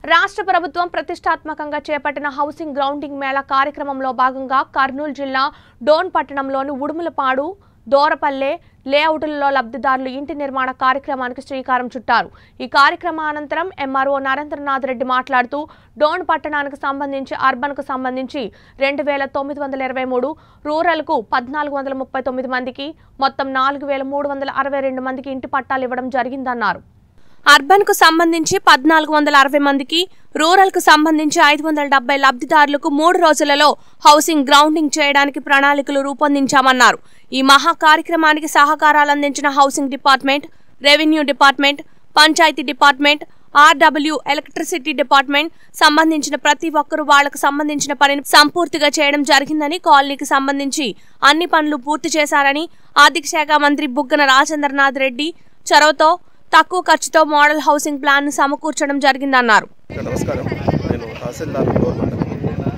రాష్ట్ర ప్రభుత్వం ప్రతిష్టాత్మకంగా చేపట్టిన హౌసింగ్ గ్రౌండింగ్ మేళా కార్యక్రమంలో భాగంగా కర్నూలు జిల్లా డోన్ పట్టణంలోని ఉడుములపాడు దోరపల్లె లేఅవుట్లలో లబ్ధిదారులు ఇంటి నిర్మాణ కార్యక్రమానికి శ్రీకారం చుట్టారు ఈ కార్యక్రమం అనంతరం ఎంఆర్ఓ నరేంద్రనాథ్ రెడ్డి మాట్లాడుతూ డోన్ పట్టణానికి సంబంధించి అర్బన్కు సంబంధించి రెండు వేల తొమ్మిది వందల ఇరవై మూడు రూరల్కు పద్నాలుగు వందల ముప్పై తొమ్మిది మందికి మొత్తం నాలుగు వేల మూడు వందల అరవై రెండు మందికి ఇంటి పట్టాలు ఇవ్వడం జరిగిందన్నారు అర్బన్ కు సంబంధించి పద్నాలుగు వందల అరవై మందికి రూరల్ కు సంబంధించి ఐదు వందల డెబ్బై లబ్ధిదారులకు మూడు రోజులలో హౌసింగ్ గ్రౌండింగ్ చేయడానికి ప్రణాళికలు రూపొందించామన్నారు ఈ మహా కార్యక్రమానికి సహకారాలు అందించిన housing department revenue department panchayat department RW electricity department సంబంధించిన ప్రతి ఒక్కరూ వాళ్లకు సంబంధించిన పనిని సంపూర్తిగా చేయడం జరిగిందని కాలనీకి సంబంధించి అన్ని పనులు పూర్తి చేశారని ఆర్థిక శాఖ మంత్రి బుగ్గన రాజేంద్రనాథ్ రెడ్డి చొరవతో తక్కువ ఖర్చుతో మోడల్ హౌసింగ్ ప్లాన్ ను సమకూర్చడం జరిగిందన్నారు ఇక నమస్కారం నేను తహసీల్దార్ డోర్ మండలం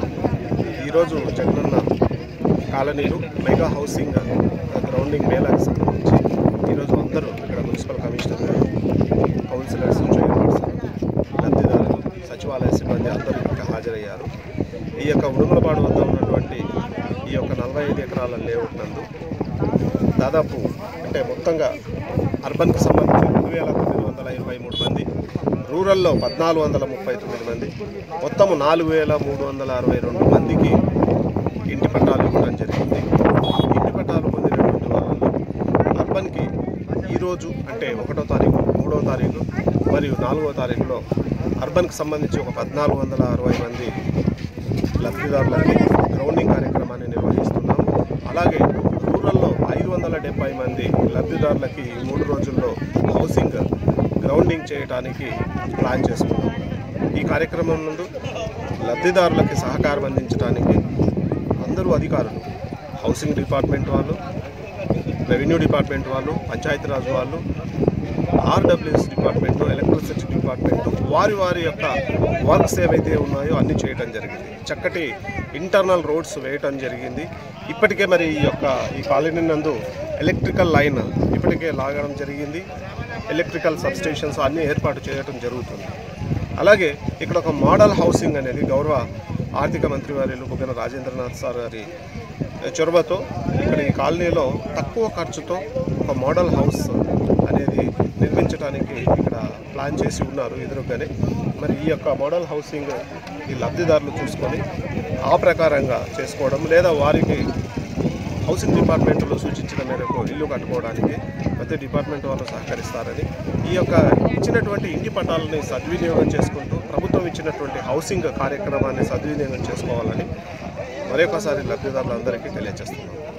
ఈరోజు జగనన్న కాలనీలు మెగా హౌసింగ్ గ్రౌండింగ్ మేళాకి సంబంధించి ఈరోజు అందరూ ఇక్కడ మున్సిపల్ కమిషనర్ గారు కౌన్సిలర్స్ చైర్పర్సన్ లబ్ధిదారులు సచివాలయ సిబ్బంది అందరూ ఇక్కడ హాజరయ్యారు ఈ యొక్క ఉడుమలపాడు వద్ద ఉన్నటువంటి ఈ యొక్క నలభై ఐదు ఎకరాల లేఅవుట్ నందు దాదాపు అంటే మొత్తంగా అర్బన్కి సంబంధించి రెండు వేల తొమ్మిది వందల ఇరవై మూడు మంది రూరల్లో పద్నాలుగు వందల ముప్పై తొమ్మిది మంది మొత్తము నాలుగు వేల మూడు వందల అరవై రెండు మందికి ఇంటి పట్టాలు ఇవ్వడం జరిగింది ఇంటి పట్టాలు పొందినటువంటి వాళ్ళలో అర్బన్కి ఈరోజు అంటే ఒకటో తారీఖు మూడో తారీఖు మరియు నాలుగో తారీఖులో అర్బన్కి సంబంధించి ఒక పద్నాలుగు వందల అరవై మంది లబ్ధిదారులకి గ్రౌండింగ్ కార్యక్రమాన్ని నిర్వహిస్తున్నాం అలాగే రూరల్లో ఐదు వందల డెబ్బై మంది లబ్ధిదారులకి ఈ మూడు రోజుల్లో హౌసింగ్ గ్రౌండింగ్ చేయడానికి ప్లాన్ చేసుకున్నాం ఈ కార్యక్రమం నుండి లబ్ధిదారులకి సహకారం అందించడానికి అందరూ అధికారులు హౌసింగ్ డిపార్ట్మెంట్ వాళ్ళు రెవెన్యూ డిపార్ట్మెంట్ వాళ్ళు పంచాయతీరాజ్ వాళ్ళు ఆర్డబ్ల్యూఎస్ డిపార్ట్మెంట్ ఎలక్ట్రిసిటీ డిపార్ట్మెంట్ వారి వారి యొక్క వర్క్స్ ఏవైతే ఉన్నాయో అన్ని చేయడం జరిగింది చక్కటి ఇంటర్నల్ రోడ్స్ వేయటం జరిగింది ఇప్పటికే మరి ఈ యొక్క ఈ కాలనీ నందు ఎలక్ట్రికల్ లైన్ ఇప్పటికే లాగడం జరిగింది ఎలక్ట్రికల్ సబ్స్టేషన్స్ అన్నీ ఏర్పాటు చేయడం జరుగుతుంది అలాగే ఇక్కడ ఒక మోడల్ హౌసింగ్ అనేది గౌరవ ఆర్థిక మంత్రి వారిలు బుగ్గన రాజేంద్రనాథ్ సార్ గారి చొరవతో ఇక్కడ ఈ కాలనీలో తక్కువ ఖర్చుతో ఒక మోడల్ హౌస్ అనేది నిర్మించడానికి ఇక్కడ ప్లాన్ చేసి ఉన్నారు ఎదురుగానే మరి ఈ యొక్క మోడల్ హౌసింగ్ ఈ లబ్ధిదారులు చూసుకొని ఆ ప్రకారంగా చేసుకోవడం లేదా వారికి హౌసింగ్ డిపార్ట్మెంట్లో సూచించిన మేరకు ఇల్లు కట్టుకోవడానికి ప్రతి డిపార్ట్మెంట్ వాళ్ళు సహకరిస్తారని ఈ యొక్క ఇచ్చినటువంటి ఇంటి పట్టాలని సద్వినియోగం చేసుకుంటూ ప్రభుత్వం ఇచ్చినటువంటి హౌసింగ్ కార్యక్రమాన్ని సద్వినియోగం చేసుకోవాలని మరొకసారి లబ్ధిదారులందరికీ తెలియజేస్తున్నాం